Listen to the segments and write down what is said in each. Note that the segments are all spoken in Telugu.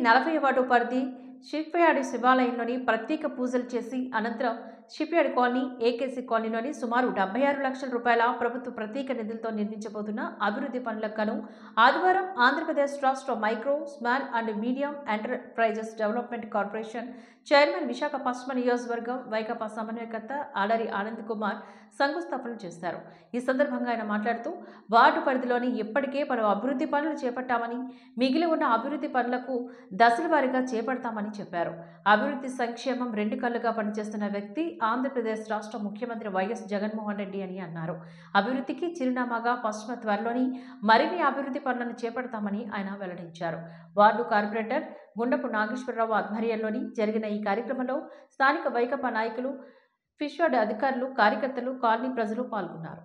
నలభై వార్డు పరిధి షిప్యార్డ్ శివాలయంలోని ప్రత్యేక పూజలు చేసి అనంతరం షిప్యార్డ్ కాలనీ ఏకేసీ కాలనీలోని సుమారు డెబ్బై ఆరు లక్షల రూపాయల ప్రభుత్వ ప్రత్యేక నిధులతో నిర్మించబోతున్న అభివృద్ధి పనులకు గాను ఆదివారం ఆంధ్రప్రదేశ్ రాష్ట్ర micro small and medium enterprises development corporation chairman Visakha పశ్చిమ నియోజకవర్గం వైకాపా సమన్వయకర్త ఆడరి ఆనంద్ కుమార్ శంకుస్థాపన చేశారు ఈ సందర్భంగా ఆయన మాట్లాడుతూ వార్డు పరిధిలోని ఇప్పటికే పలు అభివృద్ధి పనులు చేపట్టామని మిగిలి ఉన్న అభివృద్ధి పనులకు దశల వారీగా చేపడతామని చెప్పారు అభివృద్ధి సంక్షేమం రెండు కళ్ళుగా పనిచేస్తున్న వ్యక్తి ఆంధ్రప్రదేశ్ రాష్ట్ర ముఖ్యమంత్రి వైఎస్ జగన్మోహన్ రెడ్డి అని అన్నారు అభివృద్ధికి చిరునామాగా పశ్చిమ త్వరలోని మరిన్ని అభివృద్ధి పనులను చేపడతామని ఆయన వెల్లడించారు వార్డు కార్పొరేటర్ గుండపు నాగేశ్వరరావు ఆధ్వర్యంలోని జరిగిన ఈ కార్యక్రమంలో స్థానిక వైకపా నాయకులు ఫిష్వార్డ్ అధికారులు కార్యకర్తలు కాలనీ ప్రజలు పాల్గొన్నారు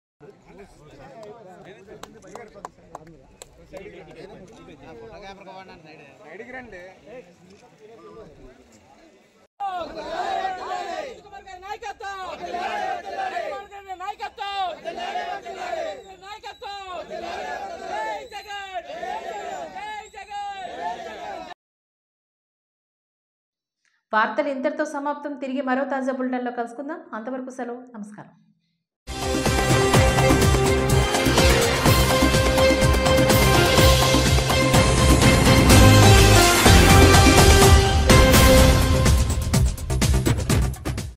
కుమార్ గారి నాయకత్వం కుమార్ గారి నాయకత్వం నాయకత్వం జై జగన్ జై జగన్ వార్తలు ఇంతటితో సమాప్తం తిరిగి మరో తాజా బులెటిన్లో కలుసుకుందాం అంతవరకు సెలవు నమస్కారం